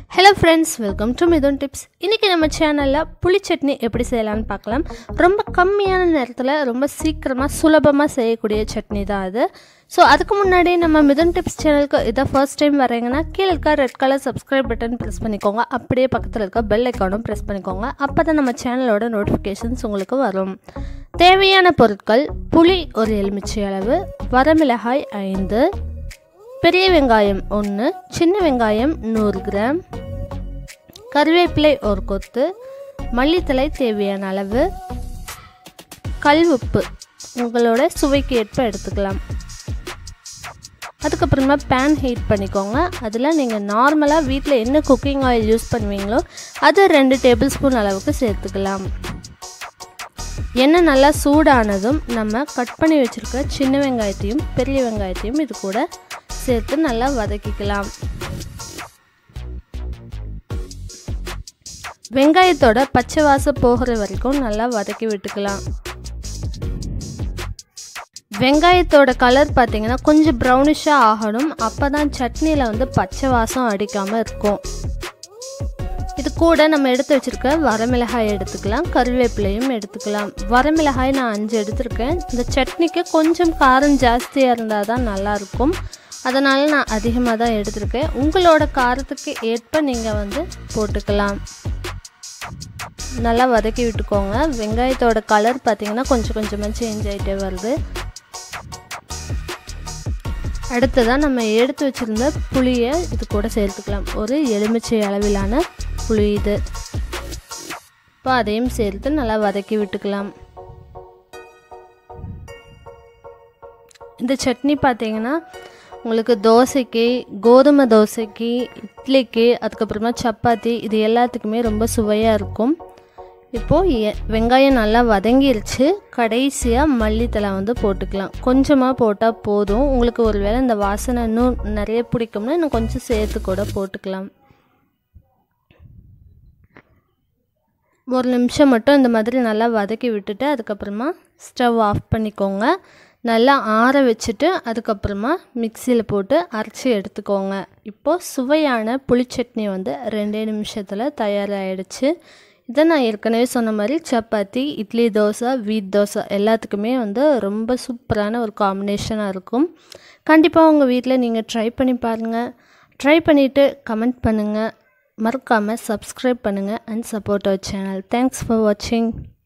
hello friends welcome to Mithun tips இன்றைக்கி நம்ம சேனலில் புளி சட்னி எப்படி செய்யலாம்னு பார்க்கலாம் ரொம்ப கம்மியான நேரத்தில் ரொம்ப சீக்கிரமாக சுலபமாக செய்யக்கூடிய சட்னி தான் அது ஸோ அதுக்கு முன்னாடி நம்ம மிதுன் டிப்ஸ் சேனலுக்கு இதை ஃபர்ஸ்ட் டைம் வரீங்கன்னா கீழே இருக்க red colour subscribe button press பண்ணிக்கோங்க அப்படியே பக்கத்தில் இருக்க பெல் ஐக்கானும் ப்ரெஸ் பண்ணிக்கோங்க அப்போ தான் நம்ம சேனலோட நோட்டிஃபிகேஷன்ஸ் உங்களுக்கு வரும் தேவையான பொருட்கள் புளி ஒரு எலுமிச்சை அளவு வரமிளகாய் ஐந்து பெரிய வெங்காயம் ஒன்று சின்ன வெங்காயம் நூறு கிராம் கருவேப்பிலை ஒரு கொத்து மல்லித்தலை தேவையான அளவு கல் உப்பு உங்களோட சுவைக்கு ஏற்ப எடுத்துக்கலாம் அதுக்கப்புறமா பேன் ஹீட் பண்ணிக்கோங்க அதில் நீங்கள் நார்மலாக வீட்டில் என்ன குக்கிங் ஆயில் யூஸ் பண்ணுவீங்களோ அது ரெண்டு டேபிள் ஸ்பூன் அளவுக்கு சேர்த்துக்கலாம் எண்ணெய் நல்லா சூடானதும் நம்ம கட் பண்ணி வச்சுருக்க சின்ன வெங்காயத்தையும் பெரிய வெங்காயத்தையும் இது கூட சேர்த்து நல்லா வதக்கிக்கலாம் வெங்காயத்தோட பச்சை வாசம் போகிற வரைக்கும் நல்லா வதக்கி விட்டுக்கலாம் வெங்காயத்தோட கலர் பார்த்தீங்கன்னா கொஞ்சம் ப்ரௌனிஷாக ஆகணும் அப்போ தான் சட்னியில் வந்து பச்சை வாசம் அடிக்காமல் இருக்கும் இது கூட நம்ம எடுத்து வச்சுருக்க வரமிளகாய் எடுத்துக்கலாம் கருவேப்பிலையும் எடுத்துக்கலாம் வரமிளகாய் நான் அஞ்சு எடுத்திருக்கேன் இந்த சட்னிக்கு கொஞ்சம் காரம் ஜாஸ்தியாக இருந்தால் தான் நல்லாயிருக்கும் அதனால் நான் அதிகமாக தான் எடுத்திருக்கேன் உங்களோட காரத்துக்கு ஏற்ப நீங்கள் வந்து போட்டுக்கலாம் நல்லா வதக்கி விட்டுக்கோங்க வெங்காயத்தோட கலர் பார்த்திங்கன்னா கொஞ்சம் கொஞ்சமாக சேஞ்ச் ஆகிட்டே வருது அடுத்ததாக நம்ம எடுத்து வச்சுருந்த புளியை இது கூட சேர்த்துக்கலாம் ஒரு எலுமிச்சை அளவிலான புளி இது இப்போ அதையும் சேர்த்து நல்லா வதக்கி விட்டுக்கலாம் இந்த சட்னி பார்த்தீங்கன்னா உங்களுக்கு தோசைக்கு கோதுமை தோசைக்கு இட்லிக்கு அதுக்கப்புறமா சப்பாத்தி இது எல்லாத்துக்குமே ரொம்ப சுவையாக இருக்கும் இப்போது வெங்காயம் நல்லா வதங்கிருச்சு கடைசியாக மல்லித்தலை வந்து போட்டுக்கலாம் கொஞ்சமாக போட்டால் போதும் உங்களுக்கு ஒரு வேளை இந்த வாசனை இன்னும் நிறைய பிடிக்கும்னா இன்னும் கொஞ்சம் சேர்த்து கூட போட்டுக்கலாம் ஒரு நிமிஷம் மட்டும் இந்த மாதிரி நல்லா வதக்கி விட்டுட்டு அதுக்கப்புறமா ஸ்டவ் ஆஃப் பண்ணிக்கோங்க நல்லா ஆற வச்சுட்டு அதுக்கப்புறமா மிக்சியில் போட்டு அரைச்சி எடுத்துக்கோங்க இப்போது சுவையான புளிச்சட்னி வந்து ரெண்டே நிமிஷத்தில் தயாராகிடுச்சு இதை நான் ஏற்கனவே சொன்ன மாதிரி சப்பாத்தி இட்லி தோசை வீட் தோசை எல்லாத்துக்குமே வந்து ரொம்ப சூப்பரான ஒரு காம்பினேஷனாக இருக்கும் கண்டிப்பாக உங்கள் வீட்டில் நீங்கள் ட்ரை பண்ணி பாருங்கள் ட்ரை பண்ணிவிட்டு கமெண்ட் பண்ணுங்கள் மறக்காமல் சப்ஸ்கிரைப் பண்ணுங்கள் and support our channel thanks for வாட்சிங்